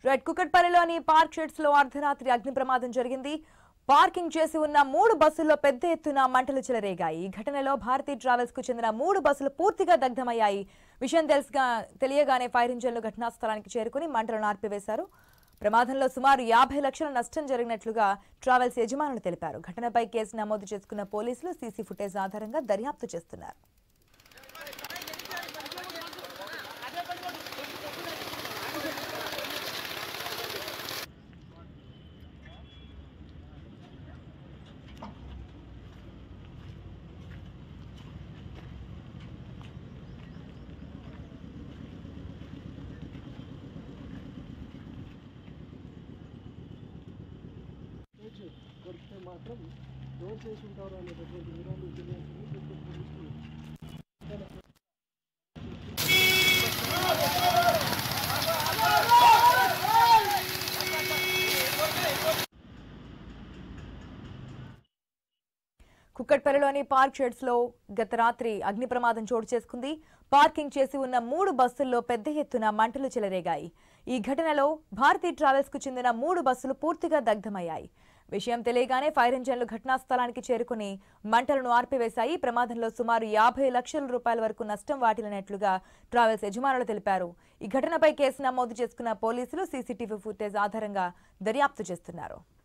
right కుకట్పల్లిలోని park sheds లో అర్ధరాత్రి అగ్ని ప్రమాదం జరిగింది పార్కింగ్ చేసి ఉన్న మూడు బస్సుల్లో పెద్ద ఎత్తున మంటలు చెలరేగాయి ఈ ఘటనలో భారతీ ట్రావెల్స్ కు చెందిన మూడు బస్సులు పూర్తిగా దగ్ధమయ్యాయి విషయం తెలుసుగా తెలియగానే ఫైర్ ఇంజన్లు ఘటనా స్థలానికి చేరుకుని మంటలను ఆర్పివేశారు ప్రమాదంలో సుమారు యాభై లక్షల నష్టం జరిగినట్లుగా ట్రావెల్స్ యజమానులు తెలిపారు ఘటనపై కేసు నమోదు చేసుకున్న పోలీసులు సీసీ ఫుటేజ్ ఆధారంగా దర్యాప్తు చేస్తున్నారు రోజు దొరికితే మాత్రం డోర్ చేసి ఉంటారు అనేటటువంటి వివరాలు తెలియజేస్తుంది గుంటూరు పోలీసులు కుక్కట్పల్లిలోని పార్క్ షెడ్స్ లో గత రాత్రి అగ్ని ప్రమాదం చోటు చేసుకుంది పార్కింగ్ చేసి ఉన్న మూడు బస్సుల్లో పెద్ద ఎత్తున మంటలు చెలరేగాయి ఈ ఘటనలో భారతీ ట్రావెల్స్ కు చెందిన మూడు బస్సులు పూర్తిగా దగ్ధమయ్యాయి విషయం తెలియగానే ఫైర్ ఇంజన్లు ఘటనా స్థలానికి చేరుకుని మంటలను ఆర్పివేశాయి ఈ ప్రమాదంలో సుమారు యాభై లక్షల రూపాయల వరకు నష్టం వాటిల్లినట్లుగా ట్రావెల్స్ యజమానులు తెలిపారు ఈ ఘటనపై కేసు నమోదు చేసుకున్న పోలీసులు సీసీటీవీ ఫుటేజ్ ఆధారంగా దర్యాప్తు చేస్తున్నారు